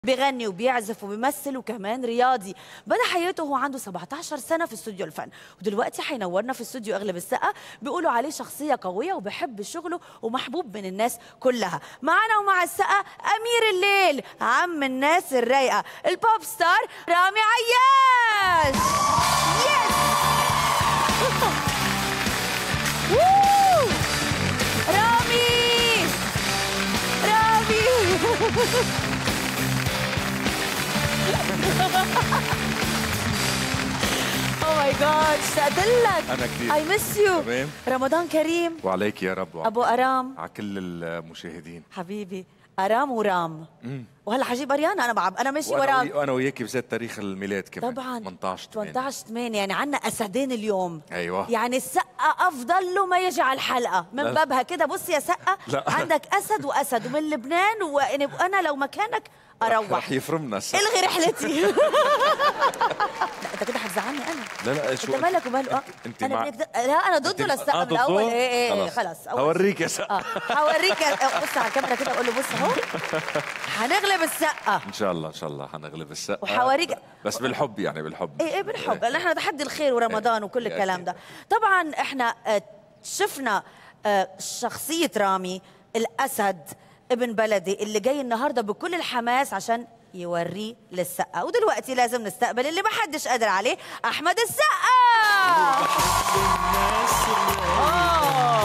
بيغني وبيعزف وبيمثل وكمان رياضي بدا حياته وهو عنده 17 سنه في استوديو الفن ودلوقتي حينورنا في استوديو اغلب الثقه بيقولوا عليه شخصيه قويه وبيحب شغله ومحبوب من الناس كلها معانا ومع الثقه امير الليل عم الناس الرايقه البوب ستار رامي عياش يس ووو! رامي رامي او ماي جاد اشتقت لك أنا كتير. اي مس يو تمام. رمضان كريم وعليك يا رب وعلى, ابو ارام على كل المشاهدين حبيبي ارام ورام وهلا حجيب اريانا انا بعب انا ماشي وانا, وراك وي... وأنا وياكي بذات تاريخ الميلاد كمان طبعا 18 8 18 8 يعني عندنا اسدين اليوم أيوة. يعني السقه افضل له ما يجي على الحلقه من لا. بابها كده بص يا سقه لا. عندك اسد واسد ومن لبنان وانا لو مكانك اروح رح يفرمنا السقف. الغي رحلتي لا انت كده هتزعلني انا لا لا شو انت مالك وماله اه انت انا مع- بدك لا انا ضده أنت- للسقه آه، من الاول ضده؟ ايه ايه خلاص. خلاص أول هوريك يا سقا اه هوريك آه، بص على الكاميرا كده اقول له بص اهو هنغلب السقه ان شاء الله ان شاء الله حنغلب السقف وحواريك- بس بالحب يعني بالحب ايه ايه بالحب لان احنا تحدي الخير ورمضان وكل إيه، الكلام أكيد. ده طبعا احنا آه، شفنا آه، شخصيه رامي الاسد ابن بلدي اللي جاي النهارده بكل الحماس عشان يوريه للسقه ودلوقتي لازم نستقبل اللي محدش قادر عليه احمد السقا آه.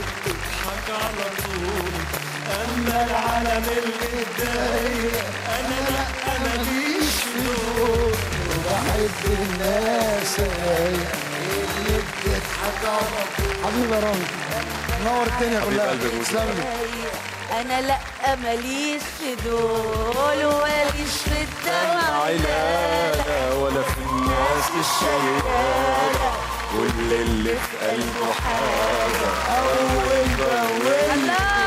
اما العالم اللي اتضايق انا لا انا ماليش في دول وبحب الناس اللي بتضحك على طول حبيبي يا رامي نور الدنيا كلها قلبي بوسي. تسلم لي انا لا ماليش في دول وماليش في الدمع عيلانة ولا في الناس الشيالة كل اللي في قلبه حاجة اول باول الله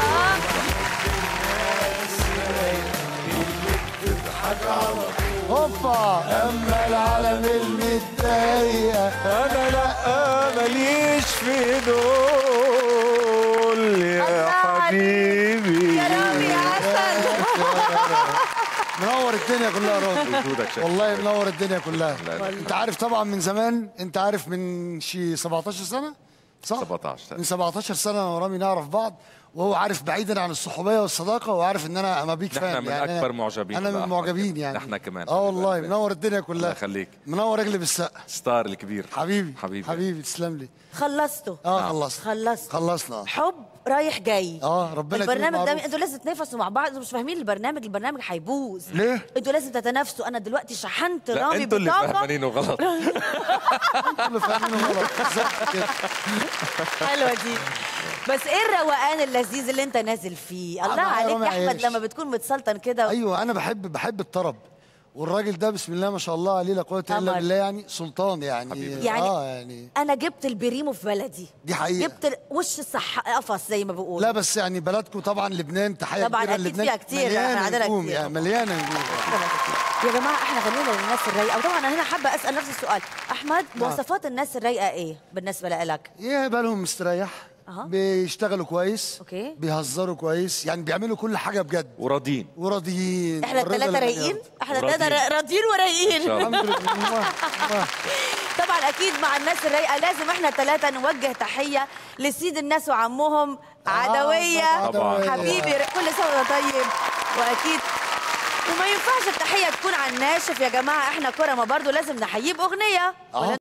هوبا اما العالم المتضايق أنا لأ ماليش في دول الله يا عليك. حبيبي يا رامي عسل منور الدنيا كلها يا رامي وجودك شكرا والله منور الدنيا كلها لا، لا. انت عارف طبعا من زمان انت عارف من شي 17 سنه صح 17 من 17 سنه انا ورامي نعرف بعض وهو عارف بعيدا عن الصحوبيه والصداقه وعارف ان انا انا بيك نحن فان من يعني أكبر أنا- معجبين انا من بأحمد المعجبين كمان. يعني نحن كمان اه والله حبيب منور الدنيا الله كلها يخليك منور اجلب السقا ستار الكبير حبيبي حبيبي حبيبي تسلم لي خلصتوا اه خلصت خلصت خلصنا حب رايح جاي اه ربنا يديم البرنامج ده معروف. انتوا لازم تتنافسوا مع بعض انتوا مش فاهمين البرنامج البرنامج هيبوظ ليه؟ انتوا لازم تتنافسوا انا دلوقتي شحنت لا رامي انتوا اللي بطاقه فاهمينه غلط كله فاهمينه غلط بالظبط كده حلوه دي بس ايه الروقان اللذيذ اللي انت نازل فيه الله أنا عليك رامي يا احمد عياش. لما بتكون متسلطن كده ايوه انا بحب بحب الطرب والراجل ده بسم الله ما شاء الله عليه لا قوه الا قمر. بالله يعني سلطان يعني حبيبي. يعني اه يعني انا جبت البريمو في بلدي دي حقيقة. جبت ال- وش الصح قفص زي ما بقول لا بس يعني بلدكم طبعا لبنان تحيه طبعاً كبيره أكيد لبنان فيها كتير، إحنا مليانه عندنا نجوم كتير. يعني مليانه نجوم يا جماعه احنا غنينا للناس الرايقه وطبعا انا هنا حابه اسال نفس السؤال احمد مواصفات الناس الرايقه ايه بالنسبه لك ايه بالهم مستريح أها. بيشتغلوا كويس أوكي. بيهزروا كويس يعني بيعملوا كل حاجه بجد وراضين وراضيين احنا والرضا الثلاثه لله رايقين يرضى. احنا وراضيين. الثلاثه راضيين ورايقين شاء الله. الحمد لله طبعا اكيد مع الناس الرايقه لازم احنا الثلاثه نوجه تحيه لسيد الناس وعمهم عدويه طبعاً. حبيبي كل سنه وأنت طيب واكيد وما ينفعش التحيه تكون على الناشف يا جماعه احنا كرمه برضو لازم نحييه باغنيه آه. ولا